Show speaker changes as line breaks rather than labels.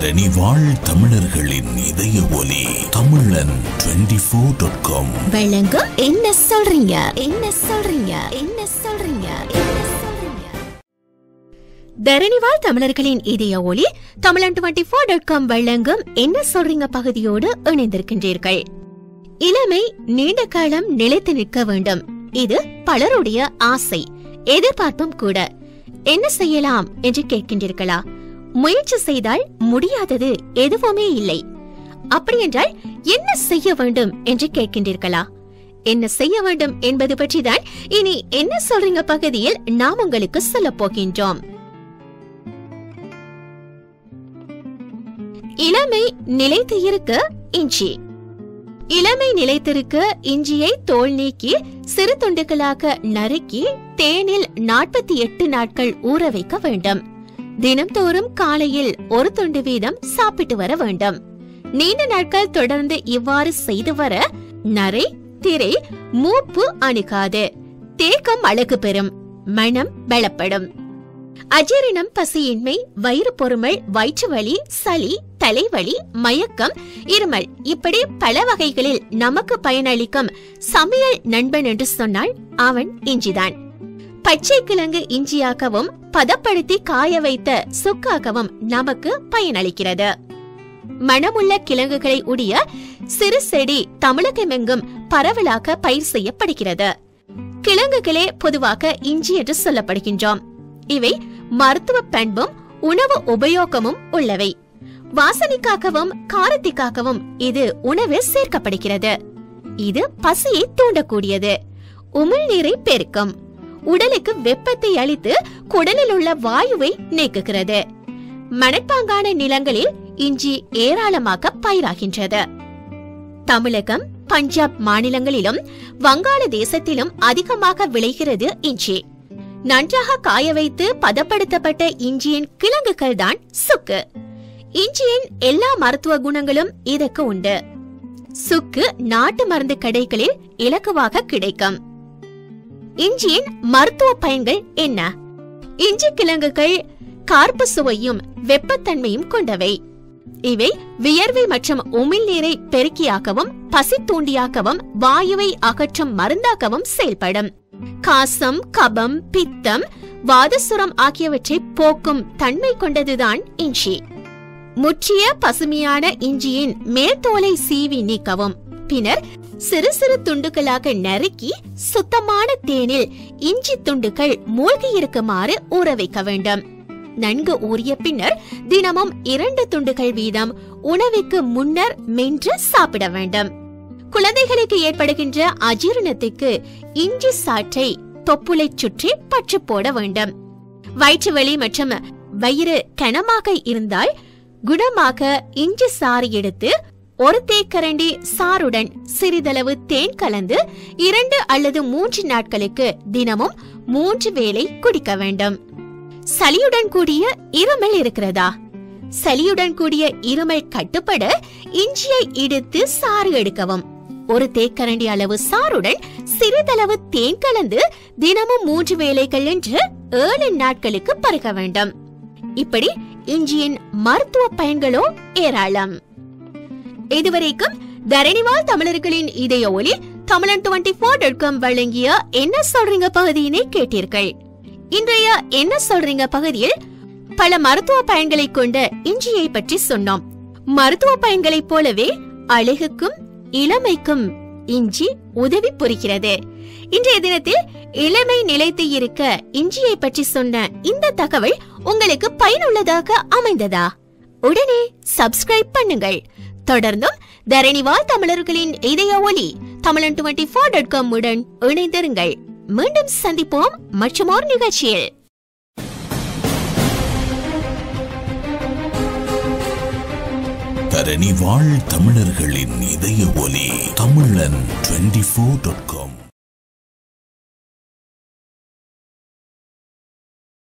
தரணி வாழ் தமிழர்களின் இதய ஒலி தமிழன் டுவெண்டி ஃபோர் டாட் காம்
வழங்கும் என்ன சொல்றீங்க என்ன சொல்றீங்க என்ன சொல்றீங்க என்ன சொல்றீங்க தரணிவாழ் தமிழர்களின் இதய ஒளி தமிழன் டுவெண்டி ஃபோர் டாட் காம் வழங்கும் என்ன சொல்றீங்க பகுதியோடு இணைந்திருக்கின்றீர்கள் இளமை நீண்ட காலம் நிலைத்து நிற்க வேண்டும் இது பலருடைய ஆசை எதிர்பார்ப்பும் கூட என்ன செய்யலாம் என்று கேட்கின்றீர்களா முயற்சி செய்தால் முடியாதது எதுவுமே இல்லை அப்படியென்றால் என்ன செய்ய வேண்டும் என்று கேட்கின்றீர்களா என்ன செய்ய வேண்டும் என்பது பற்றிதான் இனி என்ன சொல்றீங்க பகுதியில் நாம் உங்களுக்கு சொல்ல போகின்றோம் இளமை நிலைத்து இருக்க இஞ்சி இளமை நிலைத்திருக்க இஞ்சியை தோல் நீக்கி சிறு துண்டுகளாக நறுக்கி தேனில் நாற்பத்தி எட்டு நாட்கள் ஊற வைக்க வேண்டும் தினம்தோறும் காலையில் ஒரு துண்டு வீதம் சாப்பிட்டு வர வேண்டும் நீண்ட நாட்கள் தொடர்ந்து இவ்வாறு செய்து வர நரை திரை மூப்பு அணுகாது தேக்கம் அழகு பெறும் மனம் பலப்படும் அஜீரணம் பசியின்மை வயிறு பொறுமல் வயிற்று வலி சளி தலைவலி மயக்கம் இருமல் இப்படி பல வகைகளில் நமக்கு பயனளிக்கும் சமையல் நண்பன் என்று சொன்னால் அவன் இஞ்சிதான் பச்சை கிழங்கு இஞ்சியாகவும் பதப்படுத்தி காய வைத்த சுக்காகவும் நமக்கு பயனளிக்கிறது மணமுள்ள கிழங்குகளை உடைய சிறு செடி தமிழகமெங்கும் பரவலாக பயிர் செய்யப்படுகிறது கிழங்குகளே பொதுவாக இஞ்சி என்று சொல்லப்படுகின்றோம் இவை மருத்துவ பண்பும் உணவு உபயோகமும் உள்ளவை வாசனைக்காகவும் காரத்திற்காகவும் இது உணவில் சேர்க்கப்படுகிறது இது பசியை தூண்டக்கூடியது உமிழ்நீரை பெருக்கும் உடலுக்கு வெப்பத்தை அளித்து குடலில் உள்ள வாயுவை நீக்குகிறது மணற்பாங்கான நிலங்களில் இஞ்சி ஏராளமாக பயிராகின்றது தமிழகம் பஞ்சாப் மாநிலங்களிலும் வங்காள தேசத்திலும் அதிகமாக விளைகிறது இஞ்சி நன்றாக காய வைத்து பதப்படுத்தப்பட்ட இஞ்சியின் கிழங்குகள் தான் சுக்கு இஞ்சியின் எல்லா மருத்துவ குணங்களும் இதற்கு உண்டு சுக்கு நாட்டு மருந்து கடைகளில் இலகுவாக கிடைக்கும் இஞ்சியின் மருத்துவ பயன்கள் என்ன இஞ்சி கிழங்குகள் கார்ப்பு சுவையும் வெப்பத்தன்மையும் கொண்டவை இவை வியர்வை மற்றும் உமிழ்நீரை பெருக்கியாகவும் பசி தூண்டியாகவும் வாயுவை அகற்றும் மருந்தாகவும் செயல்படும் காசம் கபம் பித்தம் வாதசுரம் ஆகியவற்றை போக்கும் தன்மை கொண்டதுதான் இஞ்சி முற்றிய பசுமையான இஞ்சியின் மேல்தோலை சீவி நீக்கவும் பின்னர் சிறு சிறு துண்டுகளாக நறுக்கி சுத்தமான தேனில் இஞ்சி துண்டுகள் மூழ்கி இருக்குமாறு ஊற வைக்க வேண்டும் நன்கு ஊறிய பின்னர் தினமும் இரண்டு துண்டுகள் வீதம் உணவுக்கு முன்னர் மென்று சாப்பிட வேண்டும் குழந்தைகளுக்கு ஏற்படுகின்ற அஜீரணத்துக்கு இஞ்சி சாற்றை தொப்புளை சுற்றி பற்று போட வேண்டும் வயிற்று வலி மற்றும் வயிறு கனமாக இருந்தால் குணமாக இஞ்சி சாறு எடுத்து ஒரு தேக்கரண்டி சாறுடன் சிறிதளவு தேன் கலந்து இரண்டு அல்லது மூன்று நாட்களுக்கு தினமும் மூன்று வேளை குடிக்க வேண்டும் சளியுடன் கூடிய இருமல் இருக்கிறதா சளியுடன் கூடிய இருமல் கட்டுப்பட இஞ்சியை இடித்து சாறு எடுக்கவும் ஒரு தேக்கரண்டி அளவு சாறுடன் சிறிதளவு தேன் கலந்து தினமும் மூன்று வேளைகள் என்று ஏழு நாட்களுக்கு பருக வேண்டும் இப்படி இஞ்சியின் மருத்துவ பயன்களோ ஏராளம் இதுவரைக்கும் தரணிவால் தமிழர்களின் இதய ஒலி தமிழன் டுவெண்டி போர் டாட் காம் வழங்கிய என்ன சொல்றீங்க பகுதியினை கேட்டீர்கள் இன்றைய என்ன சொல்றீங்க பகுதியில் பல மருத்துவ பயன்களை கொண்ட இஞ்சியை பற்றி சொன்னோம் மருத்துவ பயன்களைப் போலவே அழகுக்கும் இளமைக்கும் இஞ்சி உதவி புரிகிறது இன்றைய தினத்தில் இளமை நிலைத்து இருக்க இஞ்சியை பற்றி சொன்ன இந்த தகவல் உங்களுக்கு பயனுள்ளதாக அமைந்ததா உடனே சப்ஸ்கிரைப் பண்ணுங்கள் தொடர்ந்தும் தரணிவால் தமிழர்களின் இதய ஒலி தமிழன் டுவெண்டி போர் டாட் காம் உடன் இணைந்திருங்கள் மீண்டும் சந்திப்போம் மற்றமோர் நிகழ்ச்சியில்
தரணி வாழ் தமிழர்களின் இதய ஒலி தமிழன் டுவெண்டி ஃபோர் டாட் காம்